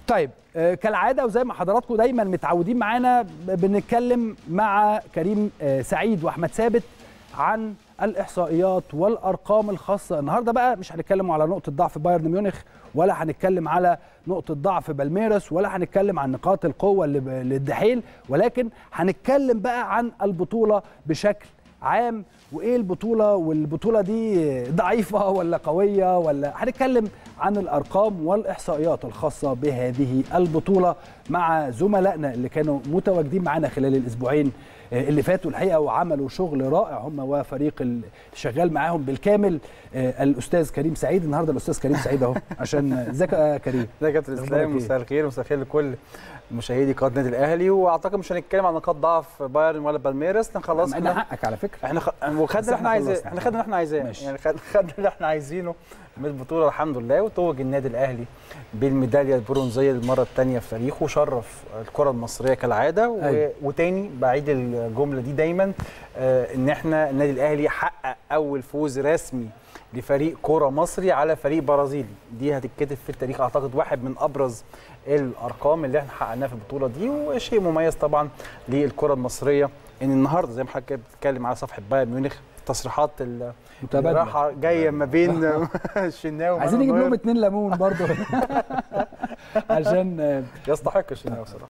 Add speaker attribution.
Speaker 1: طيب آه، كالعاده وزي ما حضراتكم دايما متعودين معانا ب- بنتكلم مع كريم آه، سعيد واحمد ثابت عن الاحصائيات والارقام الخاصه النهارده بقى مش هنتكلم على نقطه ضعف بايرن ميونخ ولا هنتكلم على نقطه ضعف بالميرس ولا هنتكلم عن نقاط القوه اللي ب- للدحيل ولكن هنتكلم بقى عن البطوله بشكل عام وايه البطوله والبطوله دي ضعيفه ولا قويه ولا هنتكلم عن الارقام والاحصائيات الخاصه بهذه البطوله مع زملائنا اللي كانوا متواجدين معانا خلال الاسبوعين آه، اللي فاتوا الحقيقه وعملوا شغل رائع هم وفريق اللي شغال معاهم بالكامل آه، الاستاذ كريم سعيد النهارده الاستاذ كريم سعيد اهو عشان ازيك يا كريم
Speaker 2: ازيك يا كابتن
Speaker 1: أخبارك
Speaker 2: اسلام
Speaker 1: إيه؟
Speaker 2: مساء الخير مساء الخير لكل مشاهدي قناه النادي الاهلي واعتقد مش هنتكلم عن نقاط ضعف بايرن ولا بالميرس لان خلاص
Speaker 1: مع ان
Speaker 2: احنا
Speaker 1: حقك على فكره
Speaker 2: احنا خ... وخدنا اللي احنا عايزينه
Speaker 1: خلصنا.
Speaker 2: احنا خدنا اللي احنا عايزينه
Speaker 1: ماشي.
Speaker 2: يعني خد- خدنا اللي احنا عايزينه من البطوله الحمد لله وتوج النادي الاهلي بالميداليه البرونزيه للمره الثانيه في تاريخه وشرف الكره المصريه كالعاده و...
Speaker 1: أيوة.
Speaker 2: وتاني بعيد الجمله دي دايما آه ان احنا النادي الاهلي حقق اول فوز رسمي لفريق كوره مصري على فريق برازيلي دي هتتكتب في التاريخ اعتقد واحد من ابرز الارقام اللي احنا حققناها في البطوله دي وشيء مميز طبعا للكره المصريه ان النهارده زي ما حضرتك كده بتتكلم على صفحه بايرن ميونخ تصريحات ال-
Speaker 1: متبادلة.
Speaker 2: الراحه جايه ما بين الشناوي
Speaker 1: عايزين نجيب
Speaker 2: ومانويل.
Speaker 1: لهم اتنين ليمون برضو عشان آه،
Speaker 2: يستحق الشناوي بصراحه